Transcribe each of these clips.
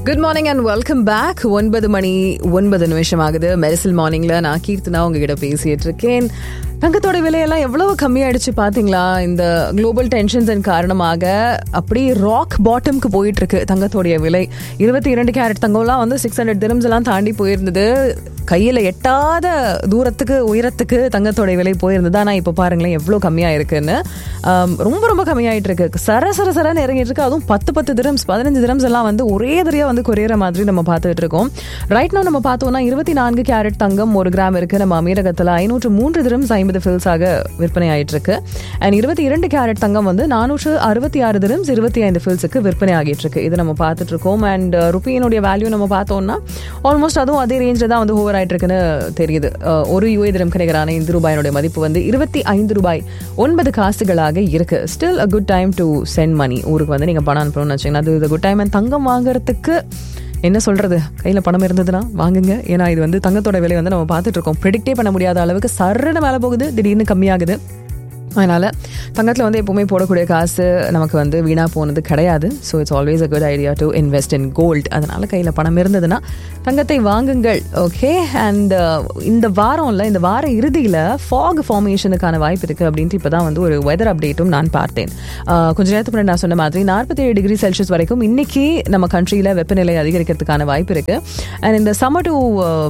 good morning and welcome back ஒன்பது மணி ஒன்பது நிமிஷம் ஆகுது மெரிசல் மார்னிங்ல நான் கீர்த்தனா உங்ககிட்ட பேசிட்டு இருக்கேன் தங்கத்தோட விலையெல்லாம் எவ்வளவு கம்மியாயிடுச்சு பாத்தீங்களா இந்த குளோபல் டென்ஷன்ஸின் காரணமாக அப்படி ராக் பாட்டம்க்கு போயிட்டு இருக்கு தங்கத்தோடைய விலை இருபத்தி இரண்டு கேரட் தங்கம்லாம் வந்து சிக்ஸ் ஹண்ட்ரட் திரம்ஸ் எல்லாம் தாண்டி போயிருந்தது கையில எட்டாத தூரத்துக்கு உயரத்துக்கு தங்கத்தோட விலை போயிருந்தது ஆனா இப்போ பாருங்களேன் எவ்வளவு கம்மியா இருக்குன்னு ஆம், ரொம்ப ரொம்ப கம்மியாயிட்டு இருக்கு சர சர சரன்னு இறங்கிட்டு இருக்கு அதுவும் பத்து பத்து திரம்ஸ் பதினஞ்சு திரம்ஸ் எல்லாம் வந்து ஒரே தரையா வந்து குறையிற மாதிரி நம்ம பார்த்துட்டு இருக்கோம் ரைட் now நம்ம பார்த்தோம்னா இருபத்தி நான்கு கேரட் தங்கம் ஒரு கிராம் இருக்கு நம்ம அமீரகத்துல ஐநூற்று மூன்று திரம்ஸ் ஐம்பது ஃபில்ஸாக விற்பனை ஆயிட்டு இருக்கு அண்ட் இருபத்தி இரண்டு கேரட் தங்கம் வந்து நானூற்று அறுபத்தி ஆறு திரம்ஸ் இருபத்தி ஐந்து ஃபில்ஸுக்கு விற்பனை ஆகிட்டு இருக்கு இது நம்ம பார்த்துட்டு இருக்கோம் அண்ட் ருப்பியினுடைய வேல்யூ நம்ம பார்த்தோம்னா ஆல்மோஸ்ட் அதுவும் அதே ரேஞ்சில் தான் வந்து ஹோவர் ஆயிட்டு இருக்குன்னு தெரியுது அஹ், ஒரு யூஏ திரம் கிடைக்கிறான இந்த ரூபாயினுடைய மதிப்பு வந்து இருபத்தி ஐந்து ரூபாய் ஒன்பது காசுகளாக இருக்கு still a good time to send money ஊருக்கு வந்து நீங்க பணம் அனுப்பணும்னு வச்சீங்கன்னா அது குட் டைம் தங்கம் வாங்குறதுக்கு என்ன சொல்றது கையில பணம் இருந்ததுன்னா வாங்குங்க ஏன்னா இது வந்து தங்கத்தோட விலை வந்து நம்ம பார்த்துட்டு இருக்கோம் ப்ரெடிக்டே பண்ண முடியாத அளவுக்கு சர்றன மேலே போகுது திடீர்னு கம்மியாகுது அதனால தங்கத்தில் வந்து எப்பவுமே போடக்கூடிய காசு நமக்கு வந்து வீணா போனது கிடையாது so it's always a good idea to invest in gold அதனால கையில் பணம் இருந்ததுன்னா தங்கத்தை வாங்குங்கள் ஓகே அண்ட் இந்த வாரம்ல இந்த வார இறுதியில் ஃபாக் ஃபார்மேஷனுக்கான வாய்ப்பு இருக்கு அப்படின்ட்டு இப்போ தான் வந்து ஒரு வெதர் அப்டேட்டும் நான் பார்த்தேன் அஹ், கொஞ்ச நேரத்துக்கு முன்னாடி நான் சொன்ன மாதிரி நாற்பத்தி ஏழு டிகிரி செல்சியஸ் வரைக்கும் இன்னைக்கு நம்ம கண்ட்ரியில் வெப்பநிலை அதிகரிக்கிறதுக்கான வாய்ப்பு இருக்கு அண்ட் இந்த summer to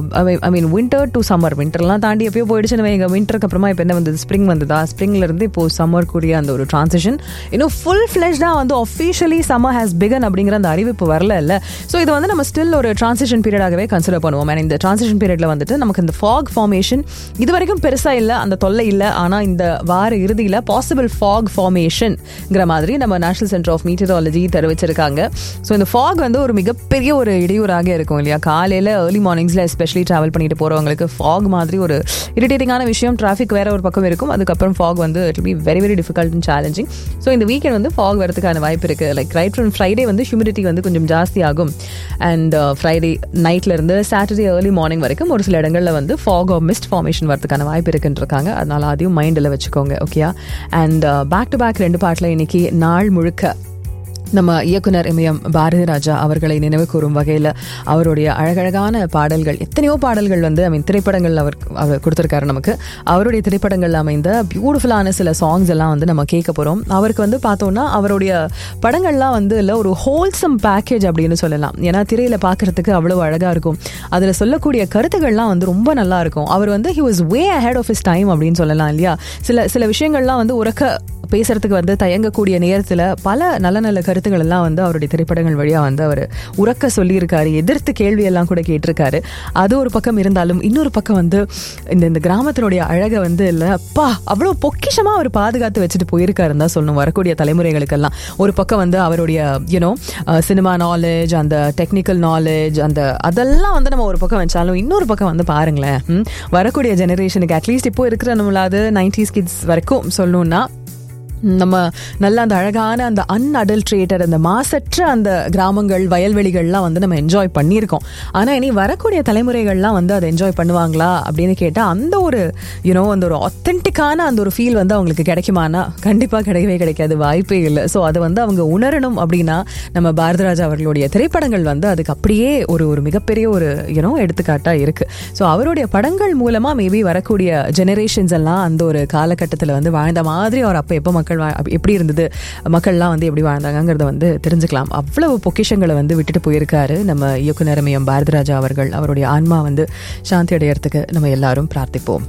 I mean winter to summer வின்டர்லாம் தாண்டி எப்பயோ போயிடுச்சுன்னு வைங்க வின்டருக்கு அப்புறமா இப்போ என்ன வந்தது ஸ்ப்ரிங் வந்ததா ஸ்ப்ரிங்ல இருந்து இப்போ சம்மர் கூடிய அந்த ஒரு டிரான்சிஷன் இன்னும் ஃபுல் ஃபிளஷ்டா வந்து ஒஃபிஷியலி சம்மர் ஹேஸ் பிகன் அப்படிங்கிற அந்த அறிவிப்பு வரல இல்ல ஸோ இது வந்து நம்ம ஸ்டில் ஒரு டிரான்சிஷன் பீரியடாகவே கன்சிடர் பண்ணுவோம் And இந்த டிரான்சிஷன் பீரியட்ல வந்துட்டு நமக்கு இந்த ஃபாக் ஃபார்மேஷன் இது வரைக்கும் பெருசா இல்ல அந்த தொல்லை இல்ல ஆனா இந்த வார இறுதியில பாசிபிள் ஃபாக் ஃபார்மேஷன்ங்கிற மாதிரி நம்ம நேஷனல் சென்டர் ஆஃப் மீட்டராலஜி தெரிவிச்சிருக்காங்க ஸோ இந்த ஃபாக் வந்து ஒரு மிகப்பெரிய ஒரு இடையூறாக இருக்கும் இல்லையா காலையில ஏர்லி மார்னிங்ஸ்ல எஸ்பெஷலி டிராவல் பண்ணிட்டு போறவங்களுக்கு ஃபாக் மாதிரி ஒரு இரிட்டேட்டிங்கான விஷயம் டிராஃபிக் வேற ஒரு பக்கம் இருக்கும் அதுக்கப்புறம் ஃபாக் வந்து it be very very difficult and challenging so இந்த வீக்கெண்ட் வந்து ஃபாக் வரதுக்கான வாய்ப்பு இருக்கு லைக் ரைட் ஃப்ரம் ஃப்ரைடே வந்து ஹியூமிடிட்டி வந்து கொஞ்சம் ஜாஸ்தி ஆகும் அண்ட் ஃப்ரைடே நைட்ல இருந்து சாட்டர்டே ஏர்லி மார்னிங் வரைக்கும் ஒரு சில இடங்கள்ல வந்து ஃபாக் ஆஃப் மிஸ்ட் ஃபார்மேஷன் வரதுக்கான வாய்ப்பு இருக்குன்னு இருக்காங்க அதனால அதையும் மைண்டில் வச்சுக்கோங்க ஓகேயா அண்ட் பேக் டு பேக் ரெண்டு பாட்டில் இன்னைக்கு நாள் முழுக்க நம்ம இயக்குனர் இமயம் பாரதி ராஜா அவர்களை நினைவு கூறும் வகையில் அவருடைய அழகழகான பாடல்கள் எத்தனையோ பாடல்கள் வந்து ஐ மீன் திரைப்படங்கள் அவர் அவர் கொடுத்துருக்காரு நமக்கு அவருடைய திரைப்படங்கள் அமைந்த பியூட்டிஃபுல்லான சில சாங்ஸ் எல்லாம் வந்து நம்ம கேட்க போகிறோம் அவருக்கு வந்து பார்த்தோம்னா அவருடைய படங்கள்லாம் வந்து இல்லை ஒரு ஹோல்சம் பேக்கேஜ் அப்படின்னு சொல்லலாம் ஏன்னா திரையில பார்க்கறதுக்கு அவ்வளவு அழகாக இருக்கும் அதில் சொல்லக்கூடிய கருத்துக்கள்லாம் வந்து ரொம்ப நல்லா இருக்கும் அவர் வந்து he was way ahead of his time அப்படின்னு சொல்லலாம் இல்லையா சில சில விஷயங்கள்லாம் வந்து உறக்க பேசுறதுக்கு வந்து தயங்கக்கூடிய நேரத்தில் பல நல்ல நல்ல கருத்துக்கள் எல்லாம் வந்து அவருடைய திரைப்படங்கள் வழியாக வந்து அவர் உறக்க சொல்லியிருக்காரு எதிர்த்து கேள்வி எல்லாம் கூட கேட்டிருக்காரு அது ஒரு பக்கம் இருந்தாலும் இன்னொரு பக்கம் வந்து இந்த இந்த கிராமத்தினுடைய அழகை வந்து இல்லை அப்பா அவ்வளோ பொக்கிஷமாக அவர் பாதுகாத்து வச்சுட்டு போயிருக்காருன்னு தான் சொல்லணும் வரக்கூடிய தலைமுறைகளுக்கெல்லாம் ஒரு பக்கம் வந்து அவருடைய யூனோ சினிமா நாலேஜ் அந்த டெக்னிக்கல் நாலேஜ் அந்த அதெல்லாம் வந்து நம்ம ஒரு பக்கம் வச்சாலும் இன்னொரு பக்கம் வந்து பாருங்களேன் ம், வரக்கூடிய ஜெனரேஷனுக்கு அட்லீஸ்ட் இப்போ இருக்கிற நம்மளாவது நைன்டிஸ் கிட்ஸ் வரைக்கும் சொல்லணும்னா நம்ம நல்ல அந்த அழகான அந்த அன்அடல்ட்ரேட்டட் அந்த மாசற்ற அந்த கிராமங்கள் வயல்வெளிகள்லாம் வந்து நம்ம என்ஜாய் பண்ணியிருக்கோம் ஆனால் இனி வரக்கூடிய தலைமுறைகள்லாம் வந்து அதை என்ஜாய் பண்ணுவாங்களா அப்படின்னு கேட்டால் அந்த ஒரு யூனோ அந்த ஒரு ஆத்தென்டிக்கான அந்த ஒரு ஃபீல் வந்து அவங்களுக்கு கிடைக்குமானா கண்டிப்பாக கிடைக்கவே கிடைக்காது வாய்ப்பே இல்லை ஸோ அதை வந்து அவங்க உணரணும் அப்படின்னா நம்ம பாரதிராஜா அவர்களுடைய திரைப்படங்கள் வந்து அதுக்கு அப்படியே ஒரு ஒரு மிகப்பெரிய ஒரு யூனோ எடுத்துக்காட்டாக இருக்கு ஸோ அவருடைய படங்கள் மூலமாக மேபி வரக்கூடிய ஜெனரேஷன்ஸ் எல்லாம் அந்த ஒரு காலகட்டத்தில் வந்து வாழ்ந்த மாதிரி அவர் அப்போ எப்போ மக்கள் வா- அப்ப எப்படி இருந்தது மக்கள்லாம் வந்து எப்படி வாழ்ந்தாங்கங்கிறத வந்து தெரிஞ்சுக்கலாம் அவ்வளவு பொக்கிஷங்களை வந்து விட்டுட்டு போயிருக்காரு நம்ம இயக்குனர் எம் பாரதிராஜா அவர்கள் அவருடைய ஆன்மா வந்து சாந்தி அடையறதுக்கு நம்ம எல்லாரும் பிரார்த்திப்போம்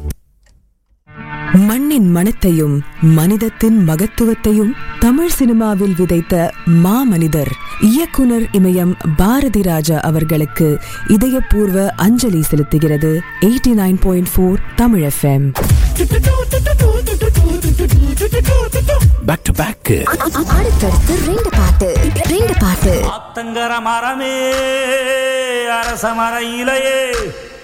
மண்ணின் மனத்தையும் மனிதத்தின் மகத்துவத்தையும் தமிழ் சினிமாவில் விதைத்த மாமனிதர் இயக்குனர் இமயம் பாரதி ராஜா அவர்களுக்கு இதயபூர்வ அஞ்சலி செலுத்துகிறது eighty nine point four Tamil FM back to back அடுத்தடுத்து ரெண்டு பாட்டு ரெண்டு பாட்டு ஆத்தங்கர மரமே அரச மர இலையே